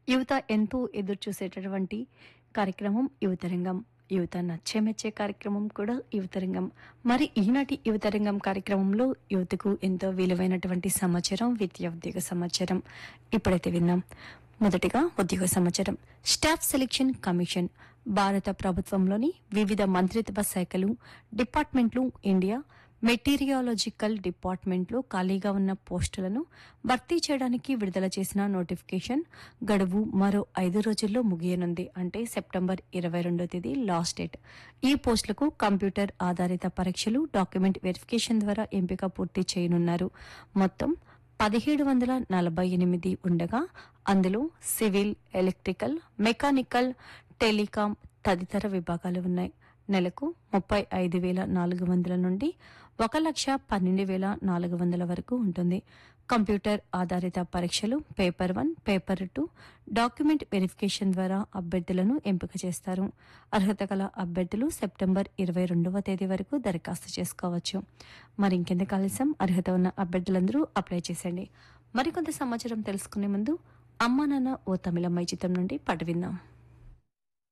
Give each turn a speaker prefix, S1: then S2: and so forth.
S1: యువత ఎంతో ఎదురు చూసేటటువంటి కార్యక్రమం యువతరంగం యువత నచ్చే మెచ్చే కార్యక్రమం కూడా యువతరంగం మరి ఈనాటి యువతరంగం కార్యక్రమంలో యువతకు ఎంతో విలువైనటువంటి సమాచారం విద్యా ఉద్యోగ సమాచారం ఇప్పుడైతే విన్నాం మొదటిగా ఉద్యోగ సమాచారం స్టాఫ్ సెలక్షన్ కమిషన్ భారత ప్రభుత్వంలోని వివిధ మంత్రిత్వ శాఖలు డిపార్ట్మెంట్లు ఇండియా మెటీరియాలజికల్ డిపార్ట్మెంట్లో ఖాళీగా ఉన్న పోస్టులను భర్తీ చేయడానికి విడుదల చేసిన నోటిఫికేషన్ గడువు మరో ఐదు రోజుల్లో ముగియనుంది అంటే సెప్టెంబర్ ఇరవై రెండో తేదీ లాస్ట్ డేట్ ఈ పోస్టులకు కంప్యూటర్ ఆధారిత పరీక్షలు డాక్యుమెంట్ వెరిఫికేషన్ ద్వారా ఎంపిక పూర్తి చేయనున్నారు మొత్తం పదిహేడు వందల నలభై ఎనిమిది ఉండగా అందులో సివిల్ ఎలక్ట్రికల్ మెకానికల్ టెలికాం తదితర విభాగాలు ఉన్నాయి నెలకు ముప్పై ఐదు వేల నాలుగు వందల నుండి ఒక లక్ష పన్నెండు వేల నాలుగు వందల వరకు ఉంటుంది కంప్యూటర్ ఆధారిత పరీక్షలు paper one paper two document verification ద్వారా అభ్యర్థులను ఎంపిక చేస్తారు అర్హత గల అభ్యర్థులు సెప్టెంబర్ ఇరవై రెండవ తేదీ వరకు దరఖాస్తు చేసుకోవచ్చు మరి ఇంకెందుకు ఆలస్యం అర్హత ఉన్న అభ్యర్థులందరూ అప్లై చేసేయండి మరికొంత సమాచారం తెలుసుకునే ముందు అమ్మా నాన్న ఓ తమిళమ్మాయి చిత్రం నుండి పాట విందాం